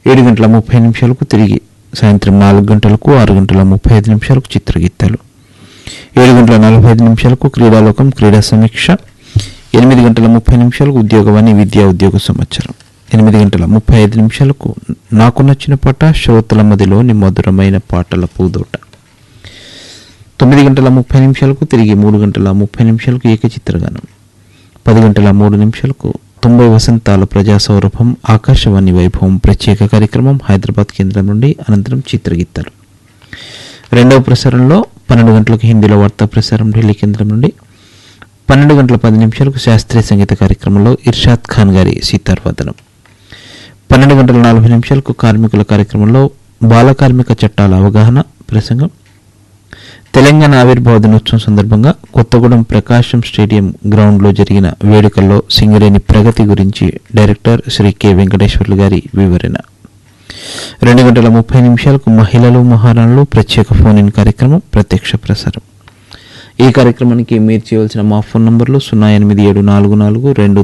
ఏడు గంటల ముప్పై నిమిషాలకు తిరిగి సాయంత్రం నాలుగు గంటలకు ఆరు గంటల ముప్పై ఐదు నిమిషాలకు చిత్రగీతాలు ఏడు గంటల నలభై ఐదు నిమిషాలకు క్రీడాలోకం క్రీడా సమీక్ష ఎనిమిది గంటల ముప్పై నిమిషాలకు ఉద్యోగవాణి విద్యా ఉద్యోగ సమాచారం ఎనిమిది గంటల ముప్పై ఐదు నిమిషాలకు నాకు నచ్చిన పాట శ్రోతల మదిలోని మధురమైన పాటల పూదోట తొమ్మిది గంటల ముప్పై నిమిషాలకు తిరిగి మూడు గంటల ముప్పై నిమిషాలకు ఏకచిత్రగానం పది గంటల మూడు నిమిషాలకు తొంభై వసంతాల ప్రజా సౌరభం ఆకాశవాణి వైభవం ప్రత్యేక కార్యక్రమం హైదరాబాద్ కేంద్రం నుండి అనంతరం చిత్రగీతాలు రెండవ ప్రసారంలో పన్నెండు గంటలకు హిందీలో వార్తా ప్రసారం ఢిల్లీ కేంద్రం నుండి పన్నెండు గంటల పది నిమిషాలకు శాస్త్రీయ సంగీత కార్యక్రమంలో ఇర్షాద్ ఖాన్ గారి సీతార్వదనం పన్నెండు గంటల నలభై నిమిషాలకు కార్మికుల కార్యక్రమంలో బాల కార్మిక చట్టాల అవగాహన ప్రసంగం తెలంగాణ ఆవిర్భావ దినోత్సవం సందర్భంగా కొత్తగూడెం ప్రకాశం స్టేడియం గ్రౌండ్లో జరిగిన వేడుకల్లో సింగరేణి ప్రగతి గురించి డైరెక్టర్ శ్రీ కె వెంకటేశ్వర్లు గారి వివరణ రెండు గంటల ముప్పై నిమిషాలకు మహిళలు మహారాణులు ప్రత్యేక ఫోన్ ఇన్ కార్యక్రమం ప్రత్యక్ష ప్రసారం ఈ కార్యక్రమానికి మీరు చేయవలసిన మా ఫోన్ నంబర్లు సున్నా ఎనిమిది ఏడు నాలుగు నాలుగు రెండు